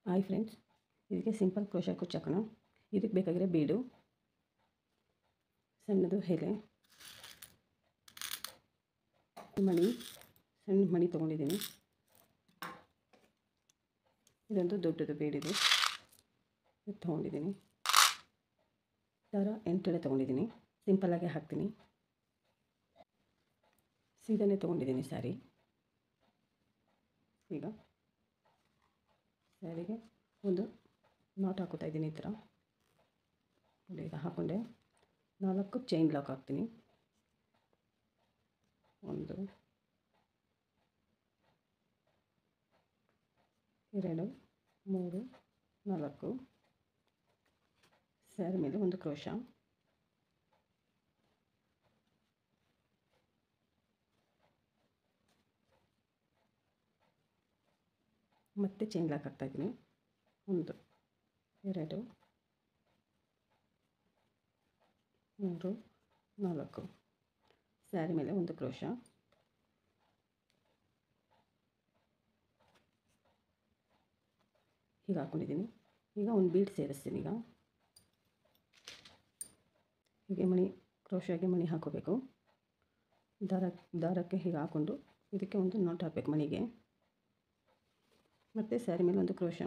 hi friends ಇದಕ್ಕೆ simple crochet ಕುಚ್ಚಾಕೋಣ ಇದಕ್ಕೆ ಬೇಕಾಗಿರೋ ಬೀಡು ಸಣ್ಣದು ಎಲೆ ಮಣಿ ಸಣ್ಣ ಮಣಿ ತೊಗೊಂಡಿದ್ದೀನಿ ಇದೊಂದು ದೊಡ್ಡದು ಬೀಡಿದು ಇದು ತೊಗೊಂಡಿದ್ದೀನಿ ಥರ ಎಂಟೆಳೆ ತೊಗೊಂಡಿದ್ದೀನಿ ಸಿಂಪಲ್ಲಾಗೆ ಹಾಕ್ತೀನಿ ಸೀದಾನೆ ತೊಗೊಂಡಿದ್ದೀನಿ ಸ್ಯಾರಿ ಈಗ ಸ್ಯಾರಿಗೆ ಒಂದು ನಾಟ್ ಹಾಕೋತಾ ಇದ್ದೀನಿ ಈ ಥರ ನೋಡಿ ಈಗ ಹಾಕ್ಕೊಂಡೆ ನಾಲ್ಕು ಚೈನ್ ಲಾಕ್ ಹಾಕ್ತೀನಿ ಒಂದು ಎರಡು ಮೂರು ನಾಲ್ಕು ಸ್ಯಾರಿ ಮೇಲೆ ಒಂದು ಕ್ರೋಶ ಮತ್ತೆ ಚೈನ್ ಲಾಕ್ ಹಾಕ್ತಾಯಿದ್ದೀನಿ ಒಂದು ಎರಡು ಮೂರು ನಾಲ್ಕು ಸ್ಯಾರಿ ಮೇಲೆ ಒಂದು ಕ್ರೋಶ ಹೀಗೆ ಹಾಕ್ಕೊಂಡಿದ್ದೀನಿ ಈಗ ಒಂದು ಬೀಡ್ ಸೇರಿಸ್ತೀನಿ ಈಗ ಹೀಗೆ ಮಣಿ ಕ್ರೋಶಾಗೆ ಮಣಿ ಹಾಕೋಬೇಕು ದಾರ ದಾರಕ್ಕೆ ಹೀಗೆ ಹಾಕ್ಕೊಂಡು ಇದಕ್ಕೆ ಒಂದು ನಾಟ್ ಹಾಕಬೇಕು ಮಣಿಗೆ ಮತ್ತು ಸ್ಯಾರಿ ಮೇಲೆ ಒಂದು ಕ್ರೋಶ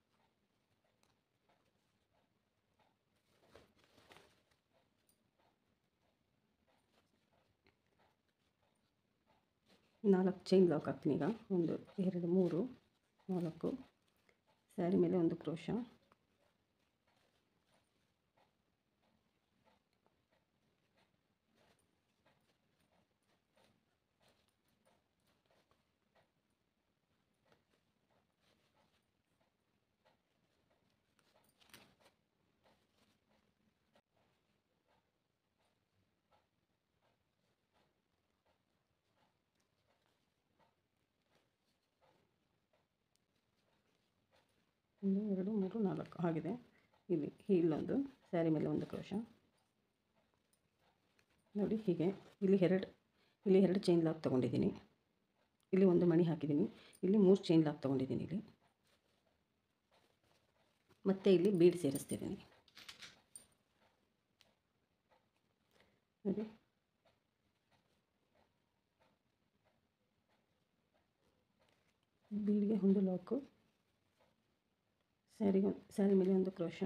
ನಾಲ್ಕು ಚೈನ್ ಲಾಕ್ ಹಾಕ್ತೀನಿ ಈಗ ಒಂದು ಎರಡು ಮೂರು ನಾಲ್ಕು ಸ್ಯಾರಿ ಮೇಲೆ ಒಂದು ಕ್ರೋಶ ಒಂದು ಎರಡು ಮೂರು ನಾಲ್ಕು ಆಗಿದೆ ಇಲ್ಲಿ ಇಲ್ಲೊಂದು ಸ್ಯಾರಿ ಮೇಲೆ ಒಂದು ಕ್ರೋಶ ನೋಡಿ ಹೀಗೆ ಇಲ್ಲಿ ಎರಡು ಇಲ್ಲಿ ಎರಡು ಚೈನ್ ಲಾಕ್ ತೊಗೊಂಡಿದ್ದೀನಿ ಇಲ್ಲಿ ಒಂದು ಮಣಿ ಹಾಕಿದ್ದೀನಿ ಇಲ್ಲಿ ಮೂರು ಚೈನ್ ಲಾಕ್ ತೊಗೊಂಡಿದ್ದೀನಿ ಇಲ್ಲಿ ಮತ್ತು ಇಲ್ಲಿ ಬೀಡ್ ಸೇರಿಸ್ತಿದ್ದೀನಿ ನೋಡಿ ಬೀಡ್ಗೆ ಒಂದು ಲಾಕು ಸ್ಯಾರಿಗೆ ಸ್ಯಾರಿ ಮೇಲೆ ಒಂದು ಕ್ರೋಶ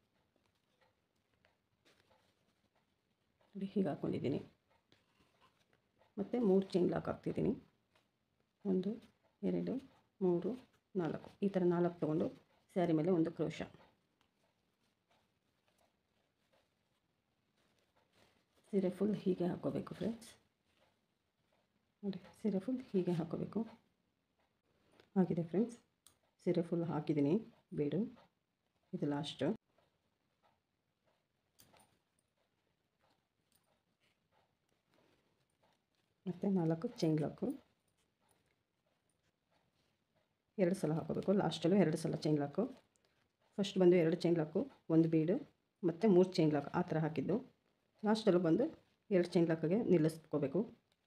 ನೋಡಿ ಹೀಗೆ ಹಾಕ್ಕೊಂಡಿದ್ದೀನಿ ಮತ್ತು ಮೂರು ಚೈನ್ ಲಾಕ್ ಹಾಕ್ತಿದ್ದೀನಿ ಒಂದು ಎರಡು ಮೂರು ನಾಲ್ಕು ಈ ಥರ ನಾಲ್ಕು ತೊಗೊಂಡು ಸ್ಯಾರಿ ಮೇಲೆ ಒಂದು ಕ್ರೋಶ ಸೀರೆ ಫುಲ್ ಹೀಗೆ ಹಾಕ್ಕೋಬೇಕು ಫ್ರೆಂಡ್ಸ್ ನೋಡಿ ಸೀರೆ ಫುಲ್ ಹೀಗೆ ಹಾಕ್ಕೋಬೇಕು ಆಗಿದೆ ಫ್ರೆಂಡ್ಸ್ ಸೀರೆ ಫುಲ್ ಹಾಕಿದ್ದೀನಿ ಬೀಡು ಇದು ಲಾಸ್ಟು ಮತ್ತು ನಾಲ್ಕು ಚೈನ್ ಲಾಕು ಎರಡು ಸಲ ಹಾಕೋಬೇಕು ಲಾಸ್ಟಲ್ಲೂ ಎರಡು ಸಲ ಚೈನ್ ಲಾಕು ಫಸ್ಟ್ ಬಂದು ಎರಡು ಚೈನ್ ಲಾಕು ಒಂದು ಬೀಡು ಮತ್ತು ಮೂರು ಚೈನ್ ಲಾಕ್ ಆ ಥರ ಹಾಕಿದ್ದು ಲಾಸ್ಟಲ್ಲೂ ಬಂದು ಎರಡು ಚೈನ್ ಲಾಕಿಗೆ ನಿಲ್ಲಿಸ್ಕೋಬೇಕು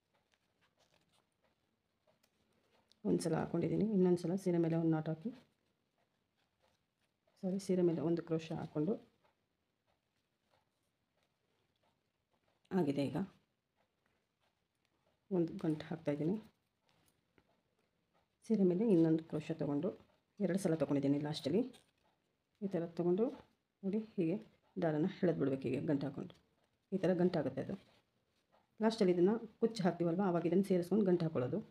ಒಂದು ಸಲ ಹಾಕ್ಕೊಂಡಿದ್ದೀನಿ ಇನ್ನೊಂದು ಸಲ ಸೀರೆ ಮೇಲೆ ಒಂದು ನಾಟ್ ಹಾಕಿ ಸಾರಿ ಸೀರೆ ಮೇಲೆ ಒಂದು ಕ್ರೋಶ ಹಾಕ್ಕೊಂಡು ಆಗಿದೆ ಈಗ ಒಂದು ಗಂಟು ಹಾಕ್ತಾಯಿದ್ದೀನಿ ಸೀರೆ ಮೇಲೆ ಇನ್ನೊಂದು ಕ್ರೋಶ ತೊಗೊಂಡು ಎರಡು ಸಲ ತೊಗೊಂಡಿದ್ದೀನಿ ಲಾಸ್ಟಲ್ಲಿ ಈ ಥರ ತೊಗೊಂಡು ನೋಡಿ ಹೀಗೆ ದಾರನ ಎಳೆದು ಬಿಡ್ಬೇಕು ಹೀಗೆ ಗಂಟು ಹಾಕ್ಕೊಂಡು ಈ ಥರ ಗಂಟು ಆಗುತ್ತೆ ಅದು ಲಾಸ್ಟಲ್ಲಿ ಇದನ್ನು ಕುಚ್ಚು ಹಾಕ್ತೀವಲ್ವ ಆವಾಗ ಇದನ್ನು ಸೇರಿಸ್ಕೊಂಡು ಗಂಟು ಹಾಕ್ಕೊಳ್ಳೋದು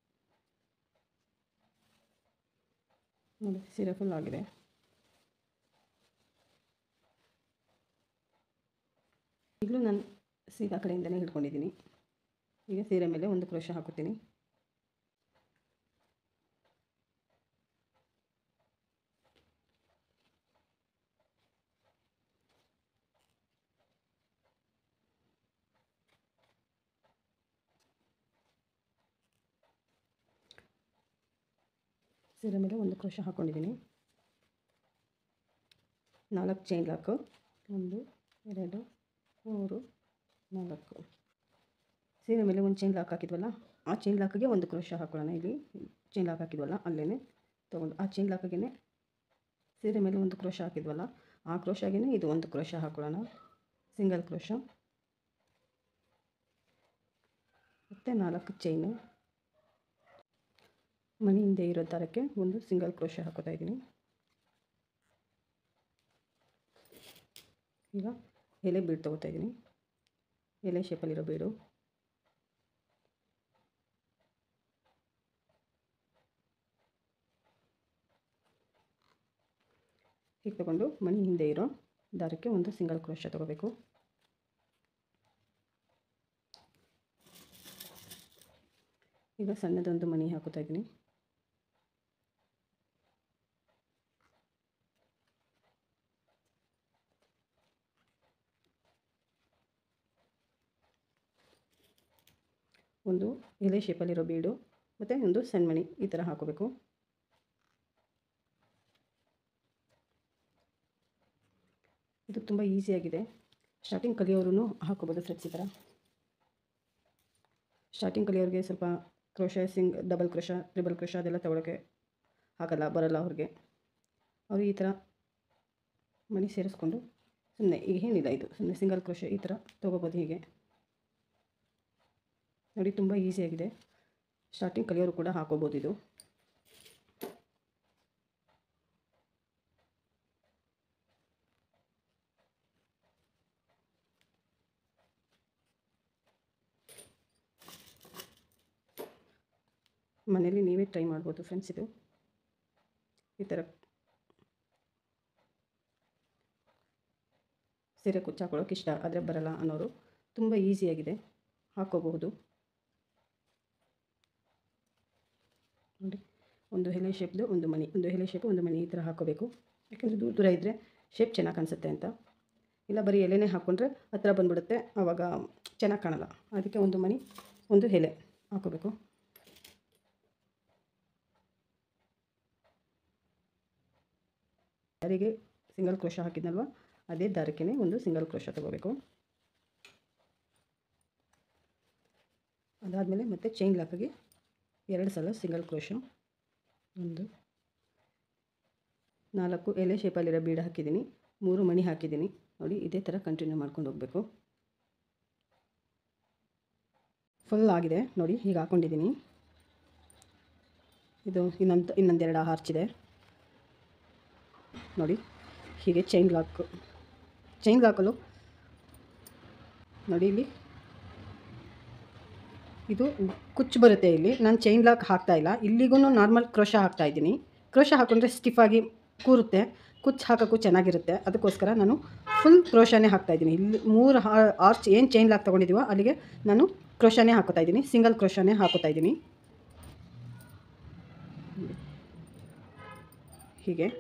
ನೋಡಿ ಸೀರೆ ಫುಲ್ ಆಗಿದೆ ಈಗಲೂ ನಾನು ಸೀದಾ ಕಡೆಯಿಂದನೇ ಹಿಡ್ಕೊಂಡಿದ್ದೀನಿ ಈಗ ಸೀರೆ ಮೇಲೆ ಒಂದು ಕ್ರೋಶ ಹಾಕುತ್ತೀನಿ ಸೀರೆ ಮೇಲೆ ಒಂದು ಕ್ರೋಶ ಹಾಕ್ಕೊಂಡಿದ್ದೀನಿ ನಾಲ್ಕು ಚೈನ್ ಲಾಕು ಒಂದು ಎರಡು ಮೂರು ನಾಲ್ಕು ಸೀರೆ ಮೇಲೆ ಒಂದು ಚೈನ್ ಲಾಕ್ ಹಾಕಿದ್ವಲ್ಲ ಆ ಚೈನ್ ಲಾಕಿಗೆ ಒಂದು ಕ್ರೋಶ ಹಾಕೊಳ್ಳೋಣ ಇಲ್ಲಿ ಚೈನ್ ಲಾಕ್ ಹಾಕಿದ್ವಲ್ಲ ಅಲ್ಲೇ ತೊಗೊಂಡು ಆ ಚೈನ್ ಲಾಕಿಗೆ ಸೀರೆ ಮೇಲೆ ಒಂದು ಕ್ರೋಶ ಹಾಕಿದ್ವಲ್ಲ ಆ ಕ್ರೋಶಾಗಿನೇ ಇದು ಒಂದು ಕ್ರೋಶ ಹಾಕೊಳ್ಳೋಣ ಸಿಂಗಲ್ ಕ್ರೋಶ ಮತ್ತು ನಾಲ್ಕು ಚೈನು ಮಣಿ ಹಿಂದೆ ಇರೋ ದಾರಕ್ಕೆ ಒಂದು ಸಿಂಗಲ್ ಕ್ರೋಶ ಹಾಕೋತಾ ಇದ್ದೀನಿ ಈಗ ಎಲೆ ಬೀಡು ತೊಗೋತಾ ಇದ್ದೀನಿ ಎಲೆ ಶೇಪಲ್ಲಿರೋ ಬೀಡು ಹೀಗೆ ತಗೊಂಡು ಮಣಿ ಹಿಂದೆ ಇರೋ ದಾರಕ್ಕೆ ಒಂದು ಸಿಂಗಲ್ ಕ್ರೋಶ ತಗೋಬೇಕು ಈಗ ಸಣ್ಣದೊಂದು ಮಣಿ ಹಾಕೋತಾ ಇದ್ದೀನಿ ಒಂದು ಎಲೆ ಶೇಪಲ್ಲಿರೋ ಬೀಡು ಮತ್ತು ಒಂದು ಸಣ್ಣ ಮಣಿ ಈ ಥರ ಹಾಕೋಬೇಕು ಇದು ತುಂಬ ಈಸಿಯಾಗಿದೆ ಸ್ಟಾರ್ಟಿಂಗ್ ಕಲಿಯೋರು ಹಾಕೋಬೋದು ಫ್ರೆಂಡ್ಸ್ ಈ ಥರ ಸ್ಟಾರ್ಟಿಂಗ್ ಕಲಿಯೋರಿಗೆ ಸ್ವಲ್ಪ crochet single double crochet triple crochet ಅದೆಲ್ಲ ತಗೊಳ್ಳೋಕ್ಕೆ ಆಗಲ್ಲ ಬರಲ್ಲ ಅವ್ರಿಗೆ ಅವರು ಈ ಥರ ಮಣಿ ಸೇರಿಸ್ಕೊಂಡು ಸುಮ್ಮನೆ ಈಗ ಏನಿಲ್ಲ ಇದು ಸುಮ್ಮನೆ ಸಿಂಗಲ್ ಕ್ರೋಶ ಈ ಥರ ತೊಗೋಬೋದು ಹೀಗೆ ನೋಡಿ ತುಂಬ ಈಸಿಯಾಗಿದೆ ಸ್ಟಾರ್ಟಿಂಗ್ ಕಲಿಯೋರು ಕೂಡ ಹಾಕೋಬೋದು ಇದು ಮನೇಲಿ ನೀವೇ ಟ್ರೈ ಮಾಡ್ಬೋದು ಫ್ರೆಂಡ್ಸ್ ಇದು ಈ ಥರ ಸೀರೆ ಕುಚ್ಚು ಹಾಕೊಳ್ಳೋಕೆ ಇಷ್ಟ ಆದರೆ ಬರಲ್ಲ ಅನ್ನೋರು ತುಂಬ ಈಸಿಯಾಗಿದೆ ಹಾಕೋಬಹುದು ನೋಡಿ ಒಂದು ಎಲೆ ಶೇಪ್ದು ಒಂದು ಮಣಿ ಒಂದು ಎಲೆ ಶೇಪ್ ಒಂದು ಮಣಿ ಈ ಥರ ಹಾಕೋಬೇಕು ಯಾಕೆಂದರೆ ದೂರ ದೂರ ಇದ್ದರೆ ಶೇಪ್ ಚೆನ್ನಾಗಿ ಕಾಣಿಸುತ್ತೆ ಅಂತ ಇಲ್ಲ ಬರೀ ಎಲೆನೇ ಹಾಕ್ಕೊಂಡ್ರೆ ಹತ್ರ ಬಂದ್ಬಿಡುತ್ತೆ ಆವಾಗ ಚೆನ್ನಾಗಿ ಕಾಣಲ್ಲ ಅದಕ್ಕೆ ಒಂದು ಮಣಿ ಒಂದು ಎಲೆ ಹಾಕೋಬೇಕು ದಾರಿಗೆ ಸಿಂಗಲ್ ಕ್ರೋಶ ಹಾಕಿದ್ನಲ್ವ ಅದೇ ದಾರಕ್ಕೆ ಒಂದು ಸಿಂಗಲ್ ಕ್ರೋಶ ತಗೋಬೇಕು ಅದಾದಮೇಲೆ ಮತ್ತೆ ಚೈನ್ ಲಾಕಿಗೆ ಎರಡು ಸಲ ಸಿಂಗಲ್ ಕ್ರೋಶ ಒಂದು ನಾಲ್ಕು ಎಲೆ ಶೇಪಲ್ಲಿರೋ ಬೀಡ ಹಾಕಿದ್ದೀನಿ ಮೂರು ಮಣಿ ಹಾಕಿದ್ದೀನಿ ನೋಡಿ ಇದೇ ಥರ ಕಂಟಿನ್ಯೂ ಮಾಡ್ಕೊಂಡು ಹೋಗಬೇಕು ಫುಲ್ ಆಗಿದೆ ನೋಡಿ ಈಗ ಹಾಕ್ಕೊಂಡಿದ್ದೀನಿ ಇದು ಇನ್ನೊಂದು ಇನ್ನೊಂದೆರಡು ಹಾರ್ಚಿದೆ ನೋಡಿ ಹೀಗೆ ಚೈನ್ ಲಾಕ್ ಚೈನ್ ಲಾಕಲು ನೋಡಿ ಇಲ್ಲಿ ಇದು ಕುಚ್ಚು ಬರುತ್ತೆ ಇಲ್ಲಿ ನಾನು ಚೈನ್ ಲಾಕ್ ಹಾಕ್ತಾ ಇಲ್ಲ ಇಲ್ಲಿಗೂ ನಾರ್ಮಲ್ ಕ್ರೋಶ ಹಾಕ್ತಾ ಇದ್ದೀನಿ ಕ್ರೋಶ ಹಾಕೊಂಡ್ರೆ ಸ್ಟಿಫಾಗಿ ಕೂರುತ್ತೆ ಕುಚ್ಚು ಹಾಕೋಕ್ಕೂ ಚೆನ್ನಾಗಿರುತ್ತೆ ಅದಕ್ಕೋಸ್ಕರ ನಾನು ಫುಲ್ ಕ್ರೋಶನೇ ಹಾಕ್ತಾ ಇದ್ದೀನಿ ಇಲ್ಲಿ ಮೂರು ಆರ್ಚ್ ಏನು ಚೈನ್ ಲಾಕ್ ತೊಗೊಂಡಿದ್ದೀವೋ ಅಲ್ಲಿಗೆ ನಾನು ಕ್ರೋಶನೇ ಹಾಕೋತಾ ಇದ್ದೀನಿ ಸಿಂಗಲ್ ಕ್ರೋಶನೇ ಹಾಕೋತಾ ಇದ್ದೀನಿ ಹೀಗೆ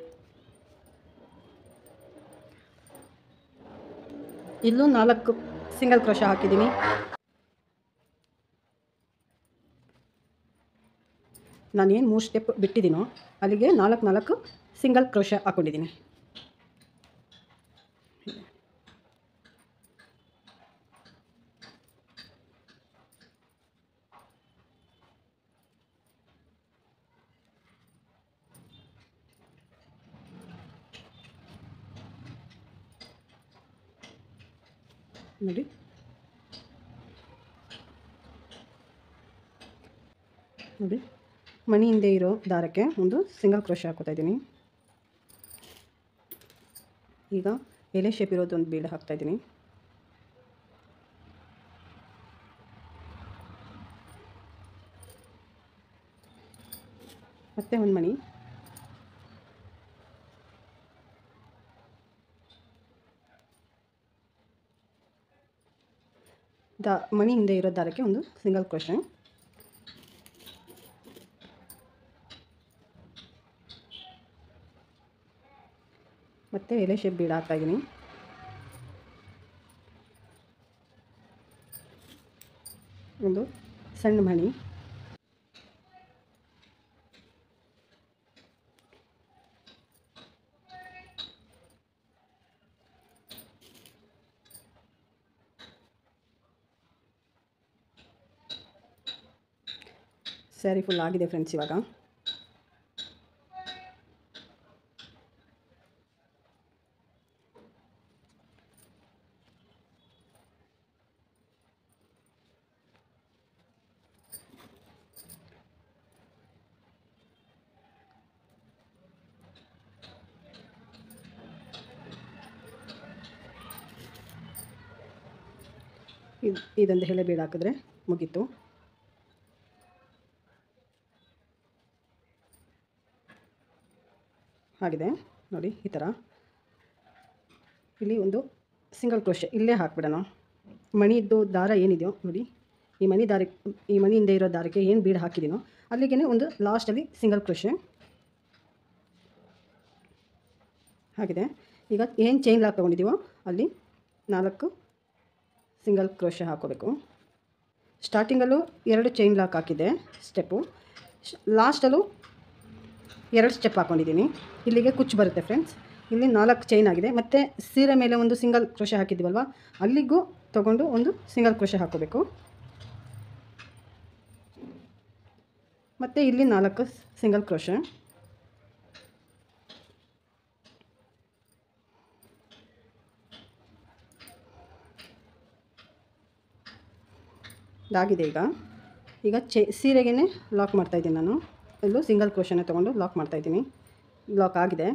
ಇಲ್ಲೂ ನಾಲ್ಕು ಸಿಂಗಲ್ ಕ್ರೋಶ ಹಾಕಿದ್ದೀನಿ ನಾನೇನು ಮೂರು ಸ್ಟೆಪ್ ಬಿಟ್ಟಿದ್ದೀನೋ ಅಲ್ಲಿಗೆ ನಾಲ್ಕು ನಾಲ್ಕು ಸಿಂಗಲ್ ಕ್ರೋಶ ಹಾಕ್ಕೊಂಡಿದ್ದೀನಿ ನೋಡಿ ನೋಡಿ ಮಣಿ ಹಿಂದೆ ಇರೋ ದಾರಕ್ಕೆ ಒಂದು ಸಿಂಗಲ್ ಕ್ರೋಶ ಹಾಕೋತಾ ಇದ್ದೀನಿ ಈಗ ಎಲೆ ಶೇಪ್ ಇರೋದು ಒಂದು ಬೀಡ ಹಾಕ್ತಾ ಇದ್ದೀನಿ ಮತ್ತೆ ಒಂದು ಮಣಿ ದಾ ಮಣಿ ಹಿಂದೆ ಇರೋ ದಾರಕ್ಕೆ ಒಂದು ಸಿಂಗಲ್ ಕ್ರೋಶ ಮತ್ತು ಎಲೆ ಶೇಪ್ ಬೀಡ ಹಾಕ್ತಾಯಿದ್ದೀನಿ ಒಂದು ಸಣ್ಣ ಮಣಿ ಸ್ಯಾರಿ ಫುಲ್ ಆಗಿದೆ ಫ್ರೆಂಡ್ಸ್ ಇವಾಗ ಇದು ಇದೊಂದು ಎಳೆ ಬೀಡು ಹಾಕಿದ್ರೆ ಮುಗೀತು ಆಗಿದೆ ನೋಡಿ ಈ ಥರ ಇಲ್ಲಿ ಒಂದು ಸಿಂಗಲ್ ಕ್ರೋಶೆ ಇಲ್ಲೇ ಹಾಕ್ಬಿಡೋಣ ಮಣಿದ್ದು ದಾರ ಏನಿದೆಯೋ ನೋಡಿ ಈ ಮಣಿ ದಾರ ಈ ಮಣಿಯಿಂದ ಇರೋ ದಾರಕ್ಕೆ ಏನು ಬೀಡು ಹಾಕಿದ್ದೀನೋ ಅಲ್ಲಿಗೆ ಒಂದು ಲಾಸ್ಟಲ್ಲಿ ಸಿಂಗಲ್ ಕ್ರೋಶೆ ಆಗಿದೆ ಈಗ ಏನು ಚೈನ್ ಲಾಕ್ ತೊಗೊಂಡಿದ್ದೀವೋ ಅಲ್ಲಿ ನಾಲ್ಕು ಸಿಂಗಲ್ ಕ್ರೋಶೆ ಹಾಕೋಬೇಕು ಸ್ಟಾರ್ಟಿಂಗಲ್ಲೂ ಎರಡು ಚೈನ್ ಲಾಕ್ ಹಾಕಿದೆ ಸ್ಟೆಪ್ಪು ಲಾಸ್ಟಲ್ಲೂ ಎರಡು ಸ್ಟೆಪ್ ಹಾಕ್ಕೊಂಡಿದ್ದೀನಿ ಇಲ್ಲಿಗೆ ಕುಚ್ಚು ಬರುತ್ತೆ ಫ್ರೆಂಡ್ಸ್ ಇಲ್ಲಿ ನಾಲ್ಕು ಚೈನ್ ಆಗಿದೆ ಮತ್ತು ಸೀರೆ ಮೇಲೆ ಒಂದು ಸಿಂಗಲ್ ಕ್ರೋಶೆ ಹಾಕಿದ್ದೀವಲ್ವ ಅಲ್ಲಿಗೂ ತೊಗೊಂಡು ಒಂದು ಸಿಂಗಲ್ ಕ್ರೋಶೆ ಹಾಕೋಬೇಕು ಮತ್ತು ಇಲ್ಲಿ ನಾಲ್ಕು ಸಿಂಗಲ್ ಕ್ರೋಶೆ ಇದಾಗಿದೆ ಈಗ ಈಗ ಚೆ ಸೀರೆಗೇ ಲಾಕ್ ಮಾಡ್ತಾಯಿದ್ದೀನಿ ನಾನು ಇಲ್ಲೂ ಸಿಂಗಲ್ ಕ್ರೋಶನೇ ತೊಗೊಂಡು ಲಾಕ್ ಮಾಡ್ತಾಯಿದ್ದೀನಿ ಲಾಕ್ ಆಗಿದೆ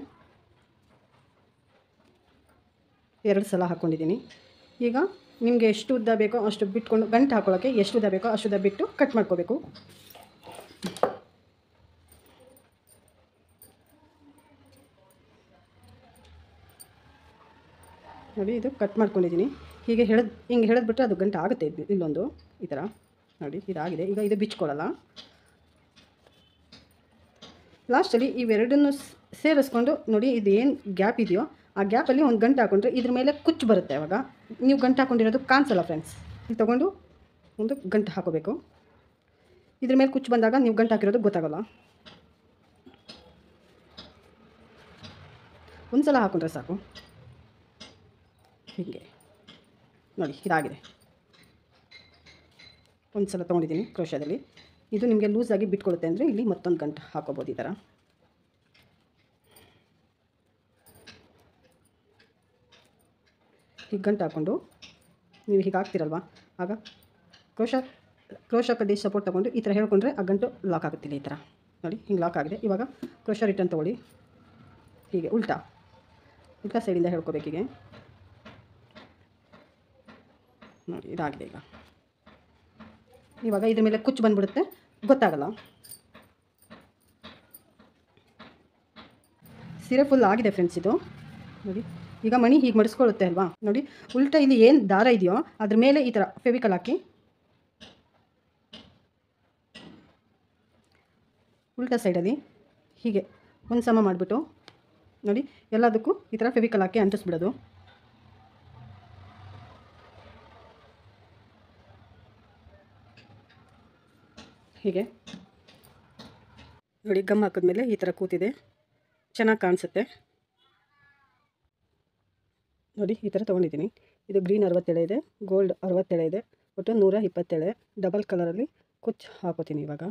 ಎರಡು ಸಲ ಹಾಕ್ಕೊಂಡಿದ್ದೀನಿ ಈಗ ನಿಮಗೆ ಎಷ್ಟು ಉದ್ದ ಬೇಕೋ ಅಷ್ಟು ಬಿಟ್ಕೊಂಡು ಗಂಟು ಹಾಕೊಳ್ಳೋಕ್ಕೆ ಎಷ್ಟು ಉದ್ದ ಬೇಕೋ ಅಷ್ಟು ಉದ್ದ ಬಿಟ್ಟು ಕಟ್ ಮಾಡ್ಕೋಬೇಕು ನೋಡಿ ಇದು ಕಟ್ ಮಾಡ್ಕೊಂಡಿದ್ದೀನಿ ಹೀಗೆ ಹೇಳದ್ ಹಿಂಗೆ ಹೇಳಿದ್ಬಿಟ್ರೆ ಅದು ಗಂಟು ಆಗುತ್ತೆ ಇದು ಇಲ್ಲೊಂದು ಈ ಥರ ನೋಡಿ ಇದಾಗಿದೆ ಈಗ ಇದು ಬಿಚ್ಕೊಳ್ಳಲ್ಲ ಲಾಸ್ಟಲ್ಲಿ ಇವೆರಡನ್ನು ಸ್- ಸೇರಿಸ್ಕೊಂಡು ನೋಡಿ ಇದು ಏನು ಗ್ಯಾಪ್ ಇದೆಯೋ ಆ ಗ್ಯಾಪಲ್ಲಿ ಒಂದು ಗಂಟು ಹಾಕೊಂಡ್ರೆ ಇದ್ರ ಮೇಲೆ ಕುಚ್ಚು ಬರುತ್ತೆ ಅವಾಗ ನೀವು ಗಂಟು ಹಾಕೊಂಡಿರೋದು ಕಾಣಿಸಲ್ಲ ಫ್ರೆಂಡ್ಸ್ ಇಲ್ಲಿ ತೊಗೊಂಡು ಒಂದು ಗಂಟು ಹಾಕೋಬೇಕು ಇದ್ರ ಮೇಲೆ ಕುಚ್ಚು ಬಂದಾಗ ನೀವು ಗಂಟು ಹಾಕಿರೋದು ಗೊತ್ತಾಗಲ್ಲ ಒಂದು ಸಲ ಹಾಕೊಂಡ್ರೆ ಸಾಕು ಹೀಗೆ ನೋಡಿ ಇದಾಗಿದೆ ಒಂದು ಸಲ ತೊಗೊಂಡಿದ್ದೀನಿ ಕ್ರೋಶದಲ್ಲಿ ಇದು ನಿಮಗೆ ಲೂಸಾಗಿ ಬಿಟ್ಕೊಳುತ್ತೆ ಅಂದರೆ ಇಲ್ಲಿ ಮತ್ತೊಂದು ಗಂಟು ಹಾಕೋಬೋದು ಈ ಥರ ಹೀಗೆ ಗಂಟು ಹಾಕ್ಕೊಂಡು ನೀವು ಹೀಗೆ ಹಾಕ್ತಿರಲ್ವ ಆಗ ಕ್ರೋಶ ಕ್ರೋಶ ಕಡ್ಡಿ ಸಪೋರ್ಟ್ ತೊಗೊಂಡು ಈ ಥರ ಹೇಳ್ಕೊಂಡ್ರೆ ಆ ಗಂಟು ಲಾಕ್ ಆಗುತ್ತಿಲ್ಲ ಈ ಥರ ನೋಡಿ ಹಿಂಗೆ ಲಾಕ್ ಆಗಿದೆ ಇವಾಗ ಕ್ರೋಶ ರಿಟರ್ನ್ ತೊಗೊಳ್ಳಿ ಹೀಗೆ ಉಲ್ಟಾ ಉಲ್ಟಾ ಸೈಡಿಂದ ಹೇಳ್ಕೊಬೇಕು ಹೀಗೆ ನೋಡಿ ಇದಾಗಿದೆ ಈಗ ಇವಾಗ ಇದ್ರ ಮೇಲೆ ಕುಚ್ಚು ಬಂದ್ಬಿಡುತ್ತೆ ಗೊತ್ತಾಗಲ್ಲ ಸೀರೆ ಫುಲ್ ಆಗಿದೆ ಫ್ರೆಂಡ್ಸ್ ಇದು ನೋಡಿ ಈಗ ಮಣಿ ಹೀಗೆ ಮಡಿಸ್ಕೊಳ್ಳುತ್ತೆ ಅಲ್ವಾ ನೋಡಿ ಉಲ್ಟಾ ಇಲ್ಲಿ ಏನು ದಾರ ಇದೆಯೋ ಅದ್ರ ಮೇಲೆ ಈ ಥರ ಫೆವಿಕಲ್ ಹಾಕಿ ಉಲ್ಟಾ ಸೈಡಲ್ಲಿ ಹೀಗೆ ಒಂದು ಸಮ ಮಾಡಿಬಿಟ್ಟು ನೋಡಿ ಎಲ್ಲದಕ್ಕೂ ಈ ಥರ ಫೆವಿಕಲ್ ಹಾಕಿ ಅಂಟಿಸ್ಬಿಡೋದು ಹೀಗೆ ನೋಡಿ ಗಮ್ ಹಾಕಿದ್ಮೇಲೆ ಈ ಥರ ಕೂತಿದೆ ಚೆನ್ನಾಗಿ ಕಾಣಿಸುತ್ತೆ ನೋಡಿ ಈ ಥರ ತೊಗೊಂಡಿದ್ದೀನಿ ಇದು ಗ್ರೀನ್ ಅರವತ್ತೇಳೆ ಇದೆ ಗೋಲ್ಡ್ ಅರವತ್ತೇಳೆ ಇದೆ ಒಟ್ಟು ನೂರ ಇಪ್ಪತ್ತೇಳೆ ಡಬಲ್ ಕಲರಲ್ಲಿ ಕುಚ್ಚು ಹಾಕೋತೀನಿ ಇವಾಗ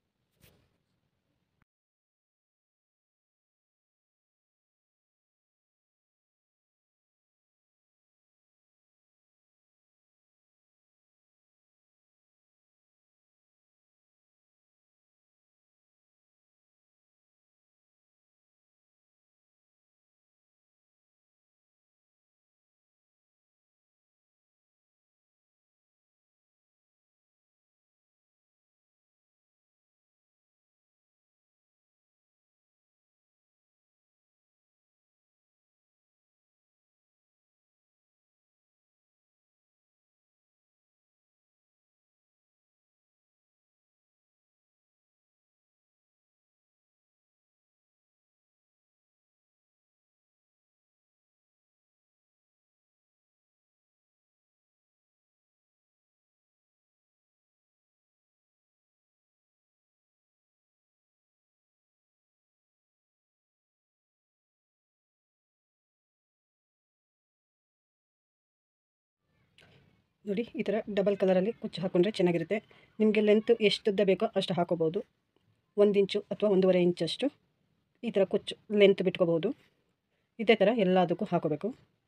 ನೋಡಿ ಈ ಥರ ಡಬಲ್ ಕಲರಲ್ಲಿ ಕುಚ್ಚು ಹಾಕ್ಕೊಂಡ್ರೆ ಚೆನ್ನಾಗಿರುತ್ತೆ ನಿಮಗೆ ಲೆಂತ್ ಎಷ್ಟುದ್ದ ಬೇಕೋ ಅಷ್ಟು ಹಾಕೋಬೋದು ಒಂದು ಇಂಚು ಅಥವಾ ಒಂದೂವರೆ ಇಂಚಷ್ಟು ಈ ಥರ ಕುಚ್ಚು ಲೆಂತ್ ಬಿಟ್ಕೋಬೋದು ಇದೇ ಥರ ಎಲ್ಲದಕ್ಕೂ ಹಾಕೋಬೇಕು